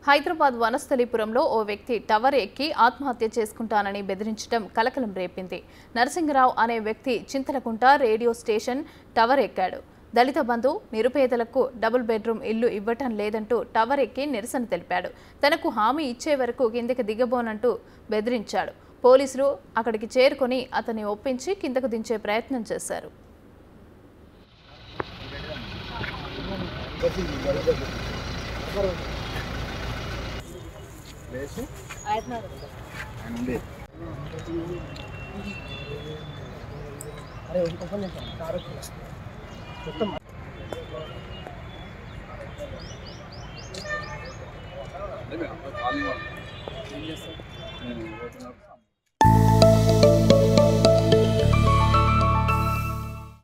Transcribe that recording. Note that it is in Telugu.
హైదరాబాద్ వనస్థలీపురంలో ఓ వ్యక్తి టవర్ ఎక్కి ఆత్మహత్య చేసుకుంటానని బెదిరించడం కలకలం రేపింది నరసింగరావు అనే వ్యక్తి చింతలకుంట రేడియో స్టేషన్ టవర్ ఎక్కాడు దళిత బంధు నిరుపేదలకు డబుల్ బెడ్రూమ్ ఇల్లు ఇవ్వటం లేదంటూ టవర్ ఎక్కి నిరసన తెలిపాడు తనకు హామీ ఇచ్చే వరకు కిందకి దిగబోనంటూ బెదిరించాడు పోలీసులు అక్కడికి చేరుకొని అతన్ని ఒప్పించి కిందకు దించే ప్రయత్నం చేశారు ఏం చేస్తాం